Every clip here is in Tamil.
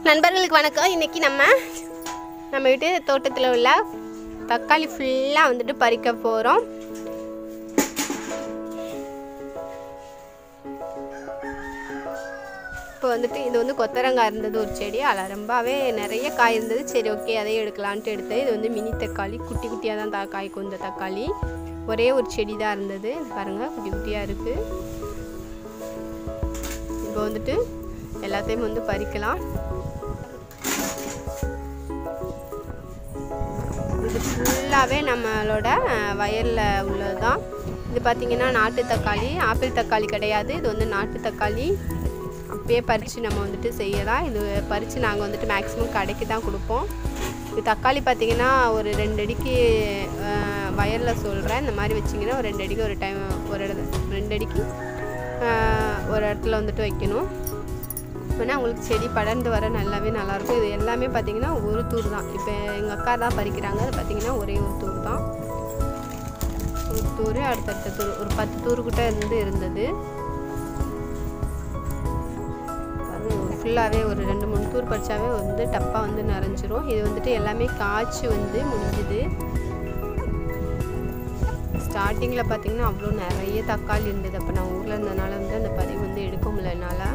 நண்பர்களுக்கு வணக்கம் இன்னைக்கு நம்ம நம்ம வீட்டு தோட்டத்தில் உள்ள தக்காளி ஃபுல்லாக வந்துட்டு பறிக்க போகிறோம் இப்போ வந்துட்டு இது வந்து கொத்தரங்காய் இருந்தது ஒரு செடி அதில் ரொம்பவே நிறைய காய் இருந்தது சரி ஓகே அதையும் எடுக்கலான்ட்டு எடுத்தேன் இது வந்து மினி தக்காளி குட்டி குட்டியாக தான் தா காய்க்கும் இந்த தக்காளி ஒரே ஒரு செடி தான் இருந்தது பாருங்கள் குட்டி குட்டியாக இருக்குது இப்போ வந்துட்டு எல்லாத்தையும் வந்து பறிக்கலாம் இது ஃபுல்லாகவே நம்மளோட வயலில் உள்ளது தான் இது பார்த்திங்கன்னா நாட்டு தக்காளி ஆப்பிள் தக்காளி கிடையாது இது வந்து நாட்டு தக்காளி அப்பயே பறித்து நம்ம வந்துட்டு செய்யலாம் இது பறித்து நாங்கள் வந்துட்டு மேக்ஸிமம் கடைக்கு தான் கொடுப்போம் இது தக்காளி பார்த்திங்கன்னா ஒரு ரெண்டு அடிக்கு அஹ், வயலில் சொல்கிறேன் இந்த மாதிரி வச்சிங்கன்னா ஒரு ரெண்டு அடிக்கு ஒரு டைம் ஒரு இடத்துல ரெண்டு அடிக்கு அஹ், ஒரு இடத்துல வந்துட்டு வைக்கணும் அப்போனா உங்களுக்கு செடி படர்ந்து வர நல்லாவே நல்லாயிருக்கும் இது எல்லாமே பார்த்தீங்கன்னா ஒரு தூர் தான் இப்போ எங்கள் அக்கா தான் பறிக்கிறாங்க அது பார்த்தீங்கன்னா ஒரே ஒரு தூர் தான் ஒரு தூர் அடுத்தடுத்த தூர் ஒரு பத்து தூருக்கிட்ட இருந்து இருந்தது ஃபுல்லாகவே ஒரு ரெண்டு மூணு தூர் பறிச்சாவே வந்து டப்பா வந்து நிறைஞ்சிரும் இது வந்துட்டு எல்லாமே காய்ச்சி வந்து முடிஞ்சுது ஸ்டார்டிங்கில் பார்த்தீங்கன்னா அவ்வளோ நிறைய தக்காளி இருந்தது அப்போ நான் ஊரில் இருந்ததுனால வந்து அந்த பதிவு வந்து எடுக்க முடியல என்னால்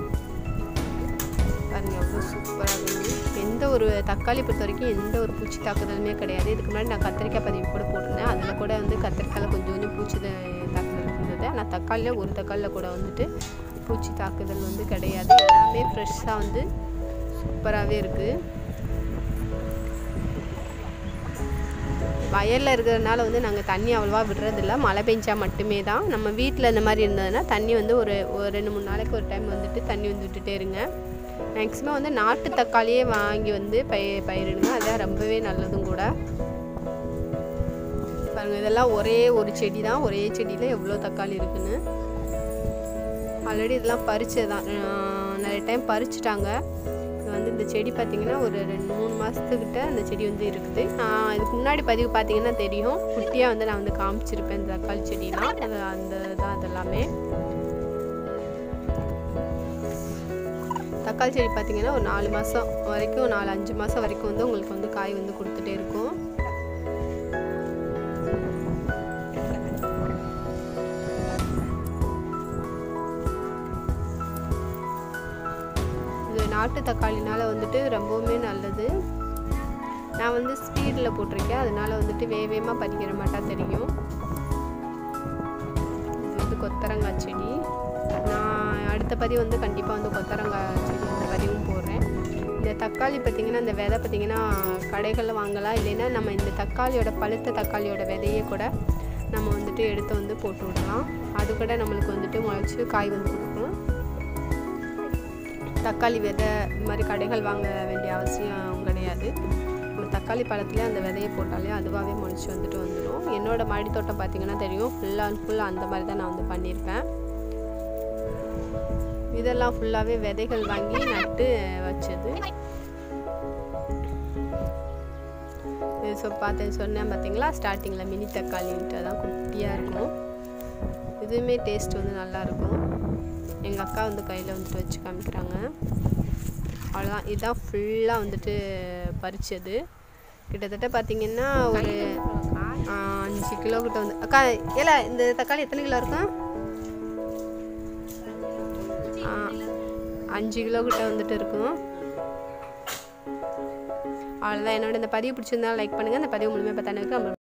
பாருங்க அவ்வளோ சூப்பராக இருந்தது எந்த ஒரு தக்காளி பொறுத்த வரைக்கும் எந்த ஒரு பூச்சி தாக்குதலுமே கிடையாது இதுக்கு முன்னாடி நான் கத்திரிக்காய் பதிவு கூட போட்டிருந்தேன் அதில் கூட வந்து கத்திரிக்காயில் கொஞ்சம் கொஞ்சம் பூச்சி த- தாக்குதல் இருந்தது ஆனால் தக்காளியில் ஒரு தக்காளியில் கூட வந்துட்டு பூச்சி தாக்குதல் வந்து கிடையாது எல்லாமே ஃப்ரெஷ்ஷாக வந்து சூப்பராகவே இருக்குது வயலில் இருக்கிறதுனால வந்து நாங்கள் தண்ணி அவ்வளோவா விடுறதில்ல மழை பெஞ்சா மட்டுமே தான் நம்ம வீட்டில் இந்த மாதிரி இருந்ததுன்னா தண்ணி வந்து ஒரு ஒரு ரெண்டு மூணு நாளைக்கு ஒரு டைம் வந்துட்டு தண்ணி வந்து விட்டுட்டே இருங்க மேக்ஸிமம் வந்து நாட்டு தக்காளியே வாங்கி வந்து பயிர் பயிரிடுங்க அதான் ரொம்பவே நல்லதும் கூட பாருங்க இதெல்லாம் ஒரே ஒரு செடி தான் ஒரே செடியில் எவ்வளோ தக்காளி இருக்குன்னு ஆல்ரெடி இதெல்லாம் பறிச்சது தான் அஹ் நிறைய டைம் பறிச்சுட்டாங்க இது வந்து இந்த செடி பார்த்திங்கன்னா ஒரு ரெண்டு மூணு மாதத்துக்கிட்ட அந்த செடி வந்து இருக்குது நான் இதுக்கு முன்னாடி பதிவு பார்த்தீங்கன்னா தெரியும் குட்டியாக வந்து நான் வந்து காமிச்சிருப்பேன் இந்த தக்காளி செடியெலாம் அது அந்த தான் அதெல்லாமே தக்காளி செடி பார்த்தீங்கன்னா ஒரு நாலு மாதம் வரைக்கும் நாலு அஞ்சு மாதம் வரைக்கும் வந்து உங்களுக்கு வந்து காய் வந்து கொடுத்துட்டே இருக்கும் இது நாட்டு தக்காளினால வந்துட்டு ரொம்பவுமே நல்லது நான் வந்து ஸ்பீடில் போட்டிருக்கேன் அதனால வந்துட்டு வேக வேகமாக பறிக்கிற மாட்டா தெரியும் இது வந்து கொத்தரங்காய் செடி நான் அடுத்த பதிவு வந்து கண்டிப்பாக வந்து கொத்தரங்காய் செடி வந்து பதிவும் போடுறேன் இந்த தக்காளி பார்த்திங்கன்னா இந்த விதை பார்த்திங்கன்னா கடைகளில் வாங்கலாம் இல்லைன்னா நம்ம இந்த தக்காளியோட பழுத்த தக்காளியோட விதையை கூட நம்ம வந்துட்டு எடுத்து வந்து போட்டு விடலாம் அது கூட நம்மளுக்கு வந்துட்டு முளைச்சி காய் வந்து கொடுக்கும் தக்காளி விதை இந்த மாதிரி கடைகள் வாங்க வேண்டிய அவசியம் கிடையாது ஒரு தக்காளி பழத்துல அந்த விதையை போட்டாலே அதுவாகவே முளைச்சி வந்துட்டு வந்துடும் என்னோட மாடி தோட்டம் பார்த்தீங்கன்னா தெரியும் ஃபுல் அண்ட் ஃபுல் அந்த மாதிரி தான் நான் வந்து பண்ணியிருப்பேன் இதெல்லாம் ஃபுல்லாகவே விதைகள் வாங்கி நட்டு வச்சது இது ஸோ பார்த்தேன் சொன்னேன் பார்த்தீங்களா ஸ்டார்டிங்கில் மினி தக்காளின்ட்டு தான் குட்டியாக இருக்கும் இதுவுமே டேஸ்ட் வந்து நல்லாயிருக்கும் எங்கள் அக்கா வந்து கையில் வந்துட்டு வச்சு காமிக்கிறாங்க அவ்வளோதான் இதுதான் ஃபுல்லாக வந்துட்டு பறிச்சது கிட்டத்தட்ட பார்த்தீங்கன்னா ஒரு ஆ, அஞ்சு கிலோ கிட்ட வந்து அக்கா ஏல இந்த தக்காளி எத்தனை கிலோ இருக்கும் ஆ, அஞ்சு கிலோ கிட்ட வந்துட்டு இருக்கும் அவ்வளோதான் என்னோட இந்த பதிவு பிடிச்சிருந்தா லைக் பண்ணுங்கள் இந்த பதிவு முழுமையாக பார்த்தானதுக்கு நம்ம